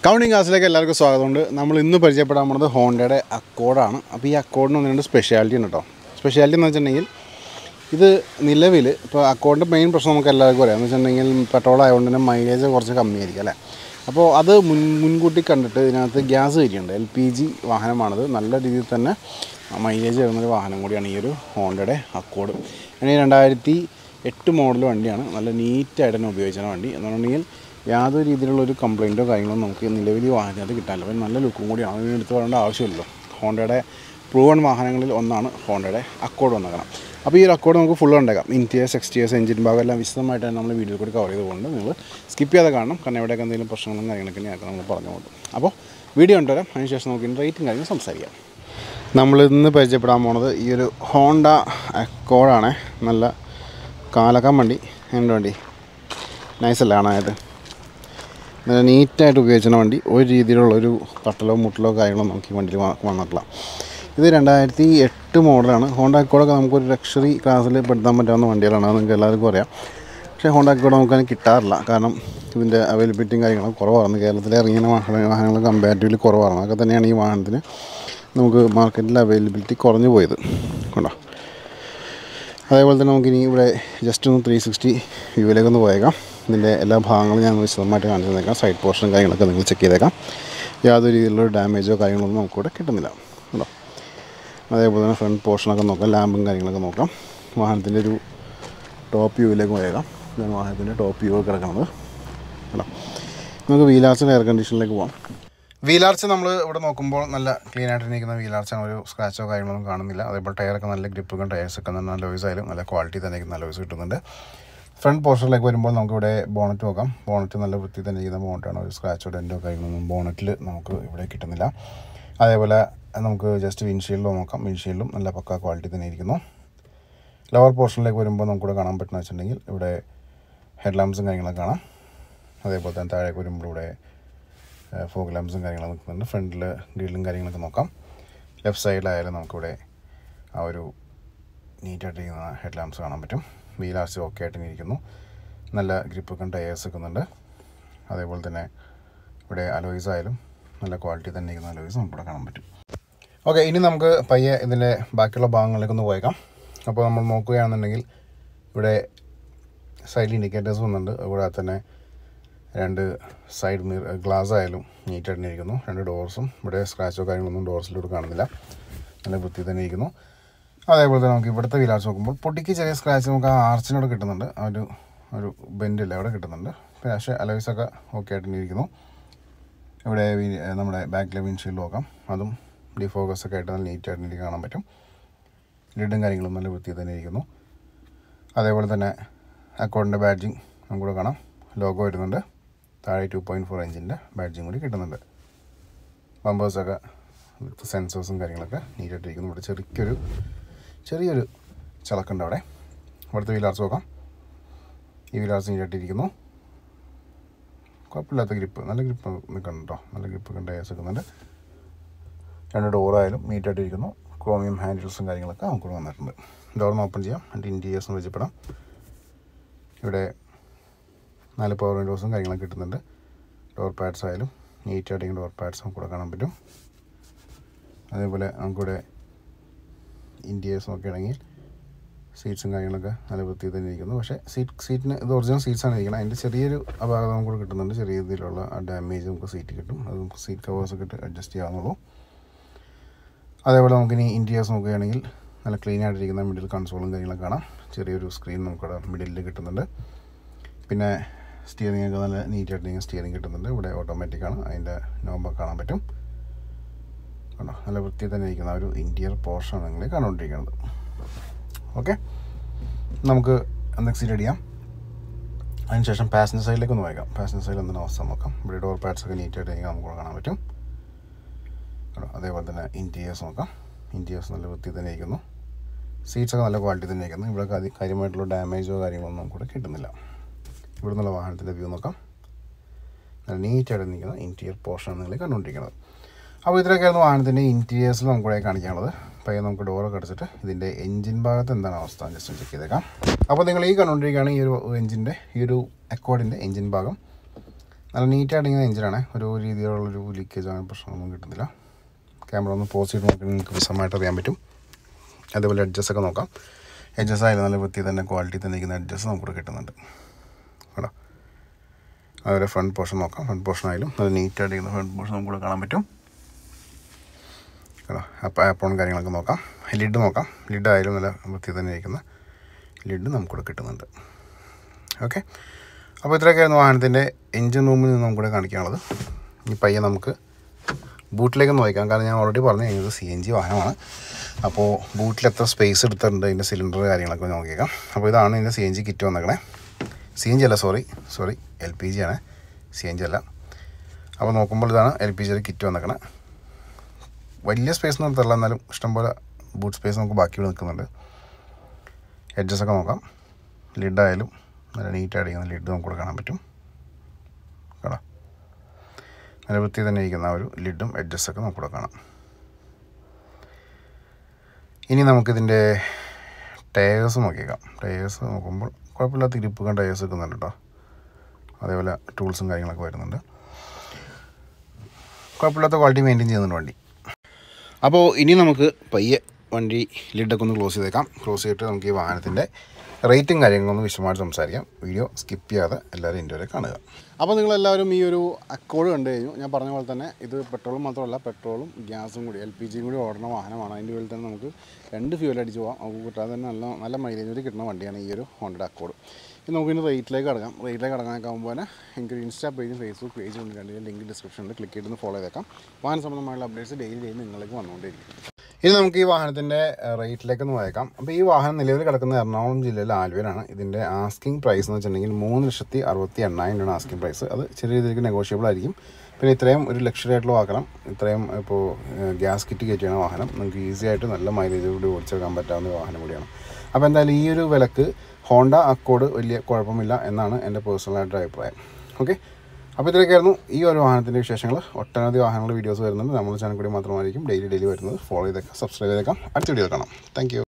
counting ക്ലാസ്സിലേക്ക് എല്ലാവർക്കും സ്വാഗതമുണ്ട് നമ്മൾ ഇന്ന് പരിചയപ്പെടാൻ പോകുന്നത് ഹോണ്ടയുടെ അക്കോഡാണ് അപ്പോൾ ഈ അക്കോഡിന് ഒന്ന് രണ്ട് സ്പെഷ്യാലിറ്റി ഉണ്ട് കേട്ടോ സ്പെഷ്യാലിറ്റി എന്ന് വെച്ചിട്ടുണ്ടെങ്കിൽ ഇത് നിലവിൽ ഇപ്പോൾ അക്കോഡിൻ്റെ മെയിൻ പ്രശ്നം നമുക്ക് എല്ലാവർക്കും അറിയാം എന്ന് വെച്ചിട്ടുണ്ടെങ്കിൽ പെട്രോൾ ആയതുകൊണ്ട് തന്നെ മൈലേജ് കുറച്ച് കമ്മിയായിരിക്കും അല്ലേ അപ്പോൾ അത് മുൻ മുൻകൂട്ടി കണ്ടിട്ട് ഇതിനകത്ത് ഗ്യാസ് കയറ്റിയുണ്ട് എൽ പി ജി വാഹനമാണിത് നല്ല രീതിയിൽ തന്നെ മൈലേജ് വരുന്നൊരു വാഹനം കൂടിയാണ് ഈ ഒരു ഹോണ്ടയുടെ അക്കോഡ് പിന്നെ രണ്ടായിരത്തി എട്ട് മോഡൽ വണ്ടിയാണ് നല്ല നീറ്റായിട്ട് തന്നെ ഉപയോഗിച്ചാണ് വണ്ടി എന്നുണ്ടെങ്കിൽ യാതൊരു രീതിയിലുള്ള ഒരു കംപ്ലൈൻറ്റോ കാര്യങ്ങളോ നമുക്ക് നിലവിൽ ഈ വാഹനത്തിൽ കിട്ടാനില്ല അപ്പോൾ നല്ല ലുക്കും കൂടിയാണ് അതിന് എടുത്ത് പറയേണ്ട ആവശ്യമില്ലല്ലോ ഹോണ്ടയുടെ പ്രൂവൺ വാഹനങ്ങളിൽ ഒന്നാണ് ഹോണ്ടയുടെ അക്കോഡ് വന്നേക്കണം അപ്പോൾ ഈ ഒരു അക്കോഡ് നമുക്ക് ഫുൾ ഉണ്ടാക്കാം ഇൻറ്റിയേഴ്സ് എക്സ്റ്റീരിയേഴ്സ് എഞ്ചിൻ ഭാഗം എല്ലാം വിശദമായിട്ട് തന്നെ നമ്മൾ വീഡിയോ കൂടി കവർ ചെയ്തുകൊണ്ട് നിങ്ങൾ സ്കിപ്പ് ചെയ്യാതെ കാണണം കാരണം എവിടെയൊക്കെ എന്തെങ്കിലും പ്രശ്നങ്ങളും കാര്യങ്ങളൊക്കെ ആക്കാം നമ്മൾ പറഞ്ഞുകൊണ്ട് അപ്പോൾ വീഡിയോ ഉണ്ടുവരാം അതിനുശേഷം നമുക്ക് റേറ്റും കാര്യങ്ങളും സംസാരിക്കാം നമ്മൾ ഇന്ന് പരിചയപ്പെടാൻ പോണത് ഈ ഒരു ഹോണ്ട അക്കോഡാണ് നല്ല കാലക്കം വണ്ടി എൻ്റെ വണ്ടി നൈസല്ല കാണാനായിട്ട് നല്ല നീറ്റായിട്ട് ഉപയോഗിച്ചിരുന്ന വണ്ടി ഒരു രീതിയിലുള്ള ഒരു തട്ടലോ മുട്ടലോ കാര്യങ്ങളോ നമുക്ക് ഈ വണ്ടിയിൽ വ- വന്നിട്ടില്ല ഇത് രണ്ടായിരത്തി എട്ട് മോഡലാണ് ഹോണ്ട അക്കോഡൊക്കെ നമുക്കൊരു ലക്ഷറി ക്ലാസ്സിൽ പെടുത്താൻ പറ്റാവുന്ന വണ്ടികളാണ് അത് നിങ്ങൾക്ക് എല്ലാവർക്കും അറിയാം പക്ഷേ ഹോണ്ട അക്കോഡ് നമുക്കതിന് കിട്ടാറില്ല കാരണം ഇതിൻ്റെ അവൈലബിലിറ്റിയും കാര്യങ്ങളും കുറവാണ് കേരളത്തിലെ ഇറങ്ങിയ വാഹന വാഹനങ്ങൾ കമ്പാരിറ്റീവ്ലി കുറവാണ് അതൊക്കെ തന്നെയാണ് ഈ വാഹനത്തിന് നമുക്ക് മാർക്കറ്റിൽ അവൈലബിലിറ്റി കുറഞ്ഞു പോയത് കണ്ടോ അതേപോലെ തന്നെ നമുക്കിനി ഇവിടെ ജസ്റ്റ് ഒന്ന് ത്രീ സിക്സ്റ്റി വ്യൂവിലേക്ക് ഒന്ന് പോയേക്കാം ഇതിൻ്റെ എല്ലാ ഭാഗങ്ങളും ഞാൻ വിശദമായിട്ട് കാണിച്ചു തന്നേക്കാം സൈഡ് പോർഷനും കാര്യങ്ങളൊക്കെ നിങ്ങൾ ചെക്ക് ചെയ്തേക്കാം യാതൊരു രീതിയിലുള്ള ഡാമേജോ കാര്യങ്ങളൊന്നും നമുക്കിവിടെ കിട്ടുന്നില്ല കേട്ടോ അതേപോലെ തന്നെ ഫ്രണ്ട് പോർഷനൊക്കെ നോക്കാം ലാമ്പും കാര്യങ്ങളൊക്കെ നോക്കാം വാഹനത്തിൻ്റെ ഒരു ടോപ്പ് വ്യൂവിലേക്ക് പോയേക്കാം ഇതാണ് വാഹനത്തിൻ്റെ ടോപ്പ് വ്യൂ കിടക്കുന്നത് കേട്ടോ നമുക്ക് വീലാർച്ചിൻ്റെ എയർ കണ്ടീഷനിലേക്ക് പോകാം വീലാർച്ച് നമ്മൾ ഇവിടെ നോക്കുമ്പോൾ നല്ല ക്ലീൻ ആയിട്ട് നിൽക്കുന്ന വീലാർച്ചാണ് ഒരു സ്ക്രാച്ചോ കാര്യങ്ങളൊന്നും കാണുന്നില്ല അതേപോലെ ടയറൊക്കെ നല്ല ഗ്രിപ്പും ടയേഴ്സൊക്കെ നല്ല ലോയ്സ് ആയാലും നല്ല ക്വാളിറ്റി തന്നെ ഇരിക്കുന്ന ലോയ്സ് കിട്ടുന്നുണ്ട് ഫ്രണ്ട് പോർഷനിലേക്ക് വരുമ്പോൾ നമുക്കിവിടെ ബോണറ്റ് നോക്കാം ബോണറ്റ് നല്ല വൃത്തി തന്നെ ചെയ്യുന്ന ബോണറ്റാണ് ഒരു സ്ക്രാച്ചോ ഡെൻറ്റോ കാര്യങ്ങളൊന്നും ബോണറ്റിൽ നമുക്ക് ഇവിടെ കിട്ടുന്നില്ല അതേപോലെ നമുക്ക് ജസ്റ്റ് വിൻഷീൽഡോ നോക്കാം വിൻഷീൽഡും നല്ല പക്ക ക്വാളിറ്റി തന്നെ ഇരിക്കുന്നു ലോവർ പോർഷനിലേക്ക് വരുമ്പോൾ നമുക്കിവിടെ കാണാൻ പറ്റുന്ന വെച്ചിട്ടുണ്ടെങ്കിൽ ഇവിടെ ഹെഡ് ലാമ്പ്സും കാര്യങ്ങളൊക്കെ കാണാം അതേപോലെ തന്നെ താഴേക്ക് വരുമ്പോൾ ഇവിടെ ഫോഗ് ലാമ്പ്സും കാര്യങ്ങളൊക്കെ നിൽക്കുന്നുണ്ട് ഫ്രണ്ടിൽ ഗ്രില്ലും കാര്യങ്ങളൊക്കെ നോക്കാം ലെഫ്റ്റ് സൈഡിലായാലും നമുക്കിവിടെ ആ ഒരു നീറ്റായിട്ട് ഇരിക്കുന്ന ഹെഡ് ലാമ്പ്സ് കാണാൻ പറ്റും വീലാർച്ച് ഓക്കെ ആയിട്ട് ഇരിക്കുന്നു നല്ല ഗ്രിപ്പൊക്കെ ടയേഴ്സ് വെക്കുന്നുണ്ട് അതേപോലെ തന്നെ ഇവിടെ അലോയ്സ് ആയാലും നല്ല ക്വാളിറ്റി തന്നെ ഇരിക്കുന്ന അലോയ്സ് നമുക്കിവിടെ കാണാൻ പറ്റും ഓക്കെ ഇനി നമുക്ക് പയ്യെ ഇതിൻ്റെ ബാക്കിയുള്ള ഭാഗങ്ങളിലേക്ക് ഒന്ന് പോയേക്കാം അപ്പോൾ നമ്മൾ നോക്കുകയാണെന്നുണ്ടെങ്കിൽ ഇവിടെ സൈഡ് ഇൻഡിക്കേറ്റേഴ്സ് വന്നിട്ടുണ്ട് അതുകൂടാതെ തന്നെ രണ്ട് സൈഡ് മിർ ഗ്ലാസ് ആയാലും നീറ്റായിട്ട് തന്നെ ഇരിക്കുന്നു രണ്ട് ഡോർസും ഇവിടെ സ്ക്രാച്ചോ കാര്യങ്ങളൊന്നും ഡോർസിലൂടെ കാണുന്നില്ല നല്ല വൃത്തി തന്നെ ഇരിക്കുന്നു അതേപോലെ തന്നെ നമുക്ക് ഇവിടുത്തെ വിലാസ് നോക്കുമ്പോൾ പൊട്ടിക്ക് ചെറിയ സ്ക്രാച്ച് നമുക്ക് ആ ആർച്ചിനോട് കിട്ടുന്നുണ്ട് ആ ഒരു ഒരു ബെൻഡില്ല അവിടെ കിട്ടുന്നുണ്ട് പിന്നെ പക്ഷേ അലവീസൊക്കെ ഓക്കെ ആയിട്ട് തന്നെ ഇരിക്കുന്നു ഇവിടെ വി- നമ്മുടെ ബാക്കിലെ വിൻഷീൽഡ് നോക്കാം അതും ഡിഫോക്കസ് ഒക്കെ ആയിട്ട് നല്ല നീറ്റായിട്ട് എനിക്ക് കാണാൻ പറ്റും ലിഡും കാര്യങ്ങളും നല്ല വൃത്തി തന്നെ ഇരിക്കുന്നു അതേപോലെ തന്നെ അക്കൗണ്ടിൻ്റെ ബാഡ്ജിങ് നമുക്കിവിടെ കാണാം ലോഗോ വരുന്നുണ്ട് താഴെ ടു പോയിൻറ്റ് ഫോർ ഇഞ്ചിൻ്റെ ബാഡ്ജിങ് കൂടി കിട്ടുന്നുണ്ട് ബമ്പേഴ്സൊക്കെ വിത്ത് സെൻസേഴ്സും കാര്യങ്ങളൊക്കെ നീറ്റായിട്ടിരിക്കുന്നു ഇവിടെ ചെറിയൊരു ചെറിയൊരു ചിളക്കുണ്ട് അവിടെ ഇവിടുത്തെ വീലാർസ് നോക്കാം ഈ വീലാർസ് നീറ്റായിട്ടിരിക്കുന്നു കുഴപ്പമില്ലാത്ത ഗ്രിപ്പ് നല്ല ഗ്രിപ്പ് നിൽക്കുന്നുണ്ട് കേട്ടോ നല്ല ഗ്രിപ്പ് കണ്ട് നിൽക്കുന്നുണ്ട് രണ്ട് ഡോറായാലും നീറ്റായിട്ടിരിക്കുന്നു ക്രോമിയം ഹാൻഡിൽസും കാര്യങ്ങളൊക്കെ നമുക്ക് വന്നിട്ടുണ്ട് ഡോറിന് ഓപ്പൺ ചെയ്യാം അതിൻ്റെ ഇൻറ്റീരിയേഴ്സും വെച്ചപ്പെടാം ഇവിടെ നാല് പവർ വിൻഡോസും കാര്യങ്ങളൊക്കെ കിട്ടുന്നുണ്ട് ഡോർ പാഡ്സ് ആയാലും നീറ്റായിട്ടിരിക്കുന്ന ഡോർ പാഡ്സ് നമുക്ക് ഇവിടെ കാണാൻ പറ്റും അതേപോലെ നമുക്കിവിടെ ഇൻറ്റീരിയേഴ്സ് നോക്കുകയാണെങ്കിൽ സീറ്റ്സും കാര്യങ്ങളൊക്കെ നല്ല വൃത്തി തന്നെ ഇരിക്കുന്നു പക്ഷേ സീറ്റ് സീറ്റിന് ഇത് ഒറിജിനൽ സീറ്റ്സാണ് ഇരിക്കുന്നത് അതിൻ്റെ ചെറിയൊരു അപാകത നമുക്ക് കിട്ടുന്നുണ്ട് ചെറിയ രീതിയിലുള്ള ആ ഡാമേജ് നമുക്ക് സീറ്റ് കിട്ടും അത് നമുക്ക് സീറ്റ് കവേഴ്സൊക്കെ ഇട്ട് അഡ്ജസ്റ്റ് ചെയ്യാവുന്നുള്ളൂ അതേപോലെ നമുക്കിനി ഇൻറ്റീരിയേഴ്സ് നോക്കുകയാണെങ്കിൽ നല്ല ക്ലീൻ ആയിട്ടിരിക്കുന്ന മിഡിൽ കൺസോളും കാര്യങ്ങളൊക്കെ കാണാം ചെറിയൊരു സ്ക്രീൻ നമുക്കിവിടെ മിഡിലിൽ കിട്ടുന്നുണ്ട് പിന്നെ സ്റ്റിയറിംഗ് ഒക്കെ നല്ല നീറ്റായിട്ട് സ്റ്റിയറിംഗ് കിട്ടുന്നുണ്ട് ഇവിടെ ഓട്ടോമാറ്റിക്കാണ് അതിൻ്റെ നോമ്പൊക്കെ കാണാൻ പറ്റും കണ്ടോ നല്ല വൃത്തി തന്നെ ഇരിക്കുന്ന ആ ഒരു ഇൻറ്റീരിയർ പോർഷനാണ് നിങ്ങൾ കണ്ടുകൊണ്ടിരിക്കുന്നത് ഓക്കെ നമുക്ക് നെക്സ്റ്റ് റെഡി ചെയ്യാം അതിനുശേഷം പാസഞ്ചർ സൈഡിലേക്ക് ഒന്ന് വായിക്കാം പാസഞ്ചർ സൈഡിൽ എന്താണ് അവസ്ഥ നോക്കാം ഇവിടെ ഡോർ പാഡ്സ് ഒക്കെ നീറ്റായിട്ട് എനിക്ക് നമുക്ക് കാണാൻ പറ്റും കണ്ടോ അതേപോലെ തന്നെ ഇൻറ്റീരിയേഴ്സ് നോക്കാം ഇൻറ്റീരിയേഴ്സ് നല്ല വൃത്തി തന്നെ ഇരിക്കുന്നു സീറ്റ്സ് ഒക്കെ നല്ല ക്വാളിറ്റി തന്നെ ഇരിക്കുന്നു ഇവിടെ കാര്യം- കാര്യമായിട്ടുള്ള ഡാമേജോ കാര്യങ്ങളൊന്നും നമുക്കിവിടെ കിട്ടുന്നില്ല ഇവിടെ നിന്നുള്ള വാഹനത്തിൻ്റെ വ്യൂ നോക്കാം നല്ല നീറ്റായിട്ട് നിൽക്കുന്ന ഇൻറ്റീരിയർ പോർഷനാണ് നിങ്ങൾ കണ്ടുകൊണ്ടിരിക്കുന്നത് അപ്പോൾ ഇത്രയൊക്കെയായിരുന്നു വാഹനത്തിൻ്റെ ഇൻറ്റീരിയേഴ്സിൽ നമുക്കിവിടെ കാണിക്കാനുള്ളത് പയ്യെ നമുക്ക് ഡോറൊക്കെ അടച്ചിട്ട് ഇതിൻ്റെ എൻജിൻ ഭാഗത്ത് എന്താണ് അവസ്ഥ ജസ്റ്റ് ചെക്ക് ചെയ്തേക്കാം അപ്പോൾ നിങ്ങൾ ഈ കണ്ടുകൊണ്ടിരിക്കുകയാണ് ഈ ഒരു എൻജിൻ്റെ ഈ ഒരു അക്കോർഡിൻ്റെ എൻജിൻ ഭാഗം നല്ല നീറ്റായിട്ട് ഇങ്ങനെ എഞ്ചിനാണ് ഒരു രീതിയിലുള്ളൊരു ലീക്കേജ് അങ്ങനെ പ്രശ്നമൊന്നും കിട്ടുന്നില്ല ക്യാമറ ഒന്ന് പോസ് ചെയ്ത് നോക്കി നിങ്ങൾക്ക് വിശദമായിട്ട് അറിയാൻ പറ്റും അതേപോലെ അഡ്ജസ് ഒക്കെ നോക്കാം എഡ്ജസ് ആയാലും നല്ല വൃത്തി തന്നെ ക്വാളിറ്റി തന്നെ ഇരിക്കുന്ന അഡ്ജസ് നമുക്ക് കിട്ടുന്നുണ്ട് കേട്ടോ അതുപോലെ ഫ്രണ്ട് പോർഷൻ നോക്കാം ഫ്രണ്ട് പോർഷൻ ആയാലും നല്ല നീറ്റായിട്ട് ഇരിക്കുന്ന ഫ്രണ്ട് പോർഷൻ നമുക്ക് കാണാൻ പറ്റും കേട്ടോ അപ്പോൾ ആപ്പോൺ കാര്യങ്ങളൊക്കെ നോക്കാം ലിഡ് നോക്കാം ലിഡ് ആയാലും നല്ല വൃത്തി തന്നെ ഇരിക്കുന്ന ലിഡ് നമുക്കിവിടെ കിട്ടുന്നുണ്ട് ഓക്കെ അപ്പോൾ ഇത്രയൊക്കെയായിരുന്നു വാഹനത്തിൻ്റെ എൻജിൻ റൂമിൽ നിന്ന് നമുക്കിവിടെ കാണിക്കാനുള്ളത് ഇനി പയ്യെ നമുക്ക് ബൂട്ടിലേക്ക് നോക്കാം കാരണം ഞാൻ ഓൾറെഡി പറഞ്ഞു കഴിഞ്ഞത് സി എൻ ജി വാഹനമാണ് അപ്പോൾ ബൂട്ടിൽ എത്ര സ്പേസ് എടുത്തിട്ടുണ്ട് അതിൻ്റെ സിലിണ്ടർ കാര്യങ്ങളൊക്കെ നോക്കിയേക്കാം അപ്പോൾ ഇതാണ് ഇതിൻ്റെ സി എൻ ജി കിറ്റ് വന്നേക്കണേ സി എൻ ജി അല്ല sorry sorry L P G ആണ് സി എൻ ജി അല്ല അപ്പോൾ നോക്കുമ്പോൾ ഇതാണ് എൽ പി ജിയുടെ കിറ്റ് വന്നേക്കണേ വലിയ സ്പേസ് ഒന്നും തരില്ല എന്നാലും ഇഷ്ടംപോലെ ബൂട്ട് സ്പേസ് നമുക്ക് ബാക്കി ഇവിടെ നിൽക്കുന്നുണ്ട് എഡ്ജസ് ഒക്കെ നോക്കാം ലിഡ് ആയാലും നല്ല നീറ്റായിട്ട് ഇരിക്കുന്ന ലിഡ് നമുക്കിവിടെ കാണാൻ പറ്റും കേട്ടോ നല്ല വൃത്തി തന്നെ ഇരിക്കുന്ന ആ ഒരു ലിഡും എഡ്ജസ് ഒക്കെ നമുക്കിവിടെ കാണാം ഇനി നമുക്കിതിൻ്റെ ടയേഴ്സ് നോക്കിയേക്കാം ടയേഴ്സ് നോക്കുമ്പോൾ കുഴപ്പമില്ലാത്ത ഇരിപ്പ് ടയേഴ്സ് വെക്കുന്നുണ്ട് കേട്ടോ അതേപോലെ ടൂൾസും കാര്യങ്ങളൊക്കെ വരുന്നുണ്ട് കുഴപ്പമില്ലാത്ത ക്വാളിറ്റി മെയിൻറ്റെയിൻ ചെയ്യുന്നുണ്ട് വണ്ടി അപ്പോൾ ഇനി നമുക്ക് പയ്യെ വണ്ടി ലിഡൊക്കെ ഒന്ന് ക്ലോസ് ചെയ്തേക്കാം ക്ലോസ് ചെയ്തിട്ട് നമുക്ക് ഈ വാഹനത്തിൻ്റെ റേറ്റും കാര്യങ്ങളൊന്ന് വിശദമായിട്ട് സംസാരിക്കാം വീഡിയോ സ്കിപ്പ് ചെയ്യാതെ എല്ലാവരും എൻ്റെ വരെ കാണുക അപ്പോൾ നിങ്ങളെല്ലാവരും ഈ ഒരു അക്കോഡ് കണ്ടു കഴിഞ്ഞു ഞാൻ പറഞ്ഞ പോലെ തന്നെ ഇത് പെട്രോളും മാത്രമല്ല പെട്രോളും ഗ്യാസും കൂടി എൽ പി ജിയും കൂടി ഓടുന്ന വാഹനമാണ് അതിൻ്റെ ഉള്ളിൽ തന്നെ നമുക്ക് രണ്ട് ഫ്യൂൽ അടിച്ച് പോകാം നമുക്ക് കിട്ടാതെ തന്നെ നല്ല നല്ല മൈലേജ് കൂടി കിട്ടുന്ന വണ്ടിയാണ് ഈ ഒരു ഹോണ്ടയുടെ അക്കോഡ് ഇനി നമുക്ക് ഇനി റേറ്റിലേക്ക് കടക്കാം റേറ്റിലേക്ക് കടക്കാനൊക്കെ ആകുമ്പോൾ തന്നെ എനിക്ക് ഒരു ഇൻസ്റ്റാ പേജും ഫേസ്ബുക്ക് പേജും ഉണ്ട് രണ്ടിൻ്റെ ലിങ്ക് ഡിസ്ക്രിപ്ഷനിൽ ക്ലിക്ക് ചെയ്ത് ഫോളോ ചെയ്തേക്കാം വാഹന സംബന്ധമായുള്ള അപ്ഡേറ്റ്സ് ഡെയിലി ഡെയിലി നിങ്ങളിലേക്ക് വന്നുകൊണ്ടിരിക്കും ഇനി നമുക്ക് ഈ വാഹനത്തിൻ്റെ റേറ്റിലേക്ക് ഒന്ന് പോയേക്കാം അപ്പോൾ ഈ വാഹനം നിലവിൽ കിടക്കുന്നത് എറണാകുളം ജില്ലയിലെ ആലുവയിലാണ് ഇതിൻ്റെ ആസ്കിംഗ് പ്രൈസ് എന്ന് വെച്ചിട്ടുണ്ടെങ്കിൽ മൂന്ന് ലക്ഷത്തി അറുപത്തി എണ്ണായിരം രൂപയാണ് ആസ്കിംഗ് പ്രൈസ് അത് ചെറിയ രീതിക്ക് നെഗോഷ്യബിൾ ആയിരിക്കും പിന്നെ ഇത്രയും ഒരു ലക്ഷറി ആയിട്ടുള്ള വാഹനം ഇത്രയും ഇപ്പോൾ ഗ്യാസ് കിറ്റ് കയറ്റിയാണ് വാഹനം നമുക്ക് ഈസി ആയിട്ട് നല്ല മൈലേജ് കൂടി ഓടിച്ചെടുക്കാൻ പറ്റാവുന്ന ഒരു വാഹനം കൂടിയാണ് അപ്പോൾ എന്തായാലും ഈ ഒരു വിലക്ക് ഹോണ്ട അക്കോഡ് വലിയ കുഴപ്പമില്ല എന്നാണ് എൻ്റെ പേഴ്സണലായിട്ടുള്ള അഭിപ്രായം ഓക്കെ അപ്പോൾ ഇത്രയൊക്കെയായിരുന്നു ഈ ഒരു വാഹനത്തിൻ്റെ വിശേഷങ്ങൾ ഒട്ടനവധി വാഹനങ്ങൾ വീഡിയോസ് വരുന്നുണ്ട് നമ്മുടെ ചാനൽ കൂടി മാത്രമായിരിക്കും ഡെയിലി ഡെയിലി വരുന്നത് ഫോളോ ചെയ്തേക്കാം സബ്സ്ക്രൈബ് ചെയ്തേക്കാം അടുത്ത വീഡിയോ കാണാം താങ്ക്